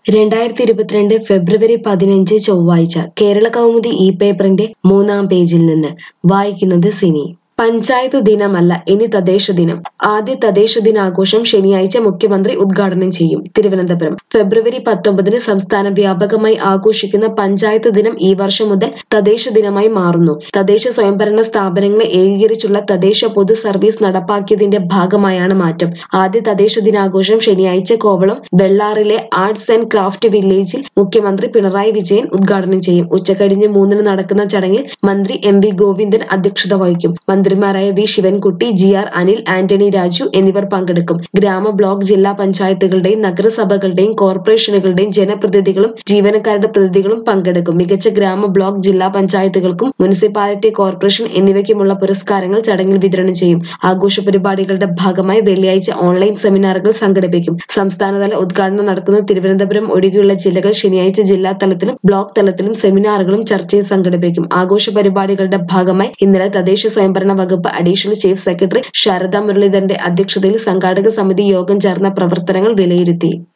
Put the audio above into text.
രണ്ടായിരത്തി ഇരുപത്തിരണ്ട് ഫെബ്രുവരി പതിനഞ്ച് ചൊവ്വാഴ്ച കേരള കൗമുദി ഇ പേപ്പറിന്റെ മൂന്നാം പേജിൽ നിന്ന് വായിക്കുന്നത് സിനി പഞ്ചായത്ത് ദിനമല്ല ഇനി തദ്ദേശ ദിനം ആദ്യ തദ്ദേശ ദിനാഘോഷം ശനിയാഴ്ച മുഖ്യമന്ത്രി ഉദ്ഘാടനം ചെയ്യും തിരുവനന്തപുരം ഫെബ്രുവരി പത്തൊമ്പതിന് സംസ്ഥാന വ്യാപകമായി ആഘോഷിക്കുന്ന പഞ്ചായത്ത് ദിനം ഈ വർഷം മുതൽ തദ്ദേശ ദിനമായി മാറുന്നു തദ്ദേശ സ്വയംഭരണ സ്ഥാപനങ്ങളെ ഏകീകരിച്ചുള്ള തദ്ദേശ പൊതു സർവീസ് നടപ്പാക്കിയതിന്റെ ഭാഗമായാണ് മാറ്റം ആദ്യ തദ്ദേശ ദിനാഘോഷം ശനിയാഴ്ച കോവളം വെള്ളാറിലെ ആർട്സ് ആൻഡ് ക്രാഫ്റ്റ് വില്ലേജിൽ മുഖ്യമന്ത്രി പിണറായി വിജയൻ ഉദ്ഘാടനം ചെയ്യും ഉച്ചകഴിഞ്ഞ് മൂന്നിന് നടക്കുന്ന ചടങ്ങിൽ മന്ത്രി എം വി ഗോവിന്ദൻ അധ്യക്ഷത വഹിക്കും മന്ത്രിമാരായ V Sivankutty G R Anil Antony Raju എന്നിവർ പങ്കെടുക്കും ഗ്രാമ ബ്ലോക്ക് ജില്ലാ പഞ്ചായത്തുകളുടെയും നഗരസഭകളുടെയും കോർപ്പറേഷനുകളുടെയും ജനപ്രതിനിധികളും ജീവനക്കാരുടെ പ്രതിനിധികളും പങ്കെടുക്കും മികച്ച ഗ്രാമ ബ്ലോക്ക് ജില്ലാ പഞ്ചായത്തുകൾക്കും മുനിസിപ്പാലിറ്റി കോർപ്പറേഷൻ എന്നിവയ്ക്കുമുള്ള പുരസ്കാരങ്ങൾ ചടങ്ങിൽ വിതരണം ചെയ്യും ആഘോഷ പരിപാടികളുടെ ഭാഗമായി വെള്ളിയാഴ്ച ഓൺലൈൻ സെമിനാറുകൾ സംഘടിപ്പിക്കും സംസ്ഥാനതല ഉദ്ഘാടനം നടക്കുന്ന തിരുവനന്തപുരം ഒഴികെയുള്ള ജില്ലകൾ ശനിയാഴ്ച ജില്ലാ തലത്തിലും ബ്ലോക്ക് തലത്തിലും സെമിനാറുകളും ചർച്ചയും സംഘടിപ്പിക്കും ആഘോഷ പരിപാടികളുടെ ഭാഗമായി ഇന്നലെ തദ്ദേശ സ്വയംഭരണ വകുപ്പ് അഡീഷണൽ ചീഫ് സെക്രട്ടറി ശാരദ മുരളീധരന്റെ അധ്യക്ഷതയിൽ സംഘാടക സമിതി യോഗം ചേർന്ന പ്രവർത്തനങ്ങൾ വിലയിരുത്തി